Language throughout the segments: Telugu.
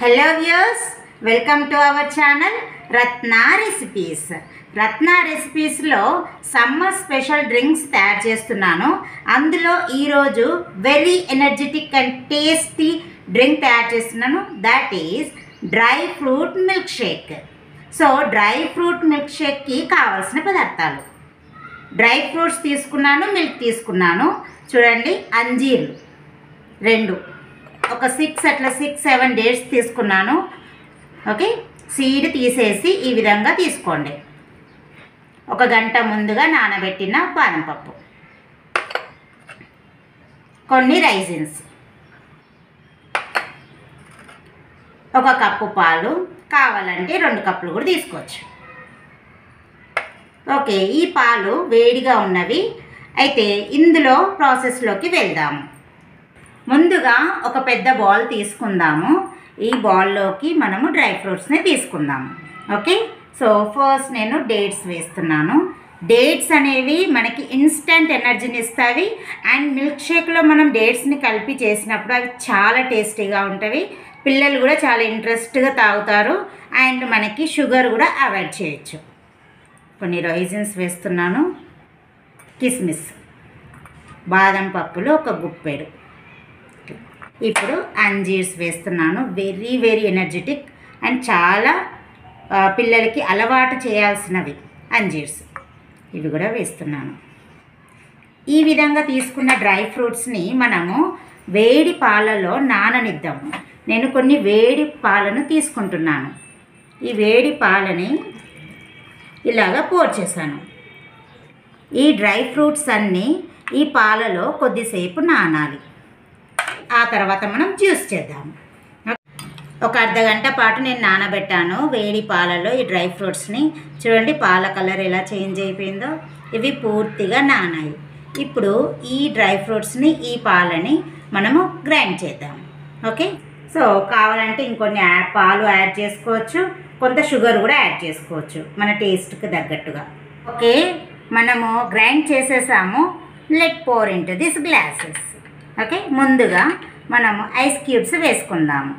hello views welcome to our channel Ratna recipes Ratna రెసిపీస్లో సమ్మర్ స్పెషల్ డ్రింక్స్ తయారు చేస్తున్నాను అందులో ఈరోజు very energetic and tasty drink తయారు చేస్తున్నాను that is dry fruit milk shake so dry fruit milk షేక్కి కావాల్సిన పదార్థాలు డ్రై ఫ్రూట్స్ తీసుకున్నాను మిల్క్ తీసుకున్నాను చూడండి అంజీర్లు రెండు ఒక సిక్స్ అట్లా సిక్స్ సెవెన్ డేస్ తీసుకున్నాను ఓకే సీడ్ తీసేసి ఈ విధంగా తీసుకోండి ఒక గంట ముందుగా నానబెట్టిన బాదం పప్పు కొన్ని రైజిన్స్ ఒక కప్పు పాలు కావాలంటే రెండు కప్పులు కూడా తీసుకోవచ్చు ఓకే ఈ పాలు వేడిగా ఉన్నవి అయితే ఇందులో ప్రాసెస్లోకి వెళ్దాము ముందుగా ఒక పెద్ద బాల్ తీసుకుందాము ఈ బాల్లోకి మనము డ్రై ఫ్రూట్స్ని తీసుకుందాము ఓకే సో ఫస్ట్ నేను డేట్స్ వేస్తున్నాను డేట్స్ అనేవి మనకి ఇన్స్టంట్ ఎనర్జీని ఇస్తాయి అండ్ మిల్క్ షేక్లో మనం డేట్స్ని కలిపి చేసినప్పుడు అవి చాలా టేస్టీగా ఉంటాయి పిల్లలు కూడా చాలా ఇంట్రెస్ట్గా తాగుతారు అండ్ మనకి షుగర్ కూడా అవాయిడ్ చేయొచ్చు కొన్ని రైజిన్స్ వేస్తున్నాను కిస్మిస్ బాదం పప్పులు ఒక గుప్పెడు ఇప్పుడు అంజీర్స్ వేస్తున్నాను వెరీ వెరీ ఎనర్జెటిక్ అండ్ చాలా ఆ, పిల్లలకి అలవాటు చేయాల్సినవి అంజీర్స్ ఇవి కూడా వేస్తున్నాను ఈ విధంగా తీసుకున్న డ్రై ఫ్రూట్స్ని మనము వేడి పాలలో నాననిద్దాము నేను కొన్ని వేడి పాలను తీసుకుంటున్నాను ఈ వేడి పాలని ఇలాగా పోర్ చేశాను ఈ డ్రై ఫ్రూట్స్ అన్నీ ఈ పాలలో కొద్దిసేపు నానాలి ఆ తర్వాత మనం జ్యూస్ చేద్దాం ఒక అర్ధ గంట పాటు నేను నానబెట్టాను వేడి పాలలో ఈ డ్రై ఫ్రూట్స్ని చూడండి పాల కలర్ ఎలా చేంజ్ అయిపోయిందో ఇవి పూర్తిగా నానాయి ఇప్పుడు ఈ డ్రై ఫ్రూట్స్ని ఈ పాలని మనము గ్రైండ్ చేద్దాం ఓకే సో కావాలంటే ఇంకొన్ని యా- పాలు యాడ్ చేసుకోవచ్చు కొంత షుగర్ కూడా యాడ్ చేసుకోవచ్చు మన టేస్ట్కి తగ్గట్టుగా ఓకే మనము గ్రైండ్ చేసేసాము let pour into this glasses okay ముందుగా మనము ఐస్ క్యూబ్స్ వేసుకుందాము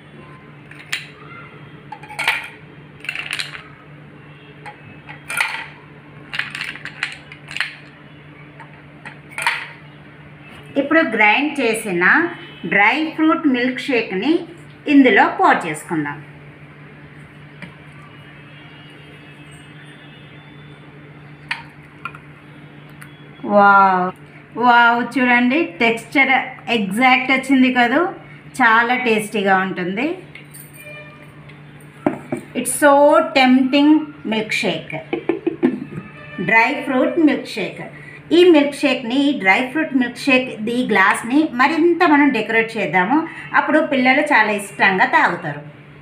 ఇప్పుడు గ్రైండ్ చేసిన డ్రై ఫ్రూట్ మిల్క్ షేక్ని ఇందులో పోర్ చేసుకుందాం వావ్ వావ్ చూడండి టెక్స్చర్ ఎగ్జాక్ట్ వచ్చింది కదూ చాలా టేస్టీగా ఉంటుంది it's so tempting milk shake dry fruit milk shake ఈ మిల్క్ షేక్ని ఈ డ్రై ఫ్రూట్ మిల్క్ షేక్ ఈ గ్లాస్ని మరింత మనం డెకరేట్ చేద్దాము అప్పుడు పిల్లలు చాలా ఇష్టంగా తాగుతారు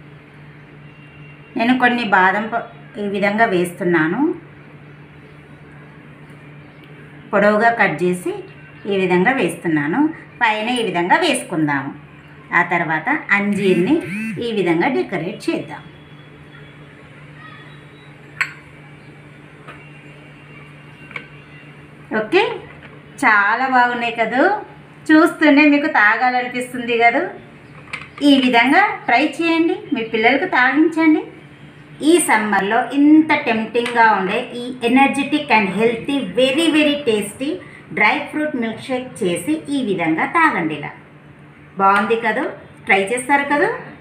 నేను కొన్ని బాదం ప- ఈ విధంగా వేస్తున్నాను పొడవుగా కట్ చేసి ఈ విధంగా వేస్తున్నాను పైన ఈ విధంగా వేసుకుందాము ఆ తర్వాత అంజీర్ని ఈ విధంగా డెకరేట్ చేద్దాం ఓకే చాలా బాగున్నాయి కదూ చూస్తూనే మీకు తాగాలనిపిస్తుంది కదూ ఈ విధంగా ట్రై చేయండి మీ పిల్లలకు తాగించండి ఈ సమ్మర్లో ఇంత టెంప్టింగ్గా ఉండే ఈ energetic and healthy very very tasty dry fruit milk shake చేసి ఈ విధంగా తాగండి ఇలా బాగుంది కదూ ట్రై చేస్తారు కదూ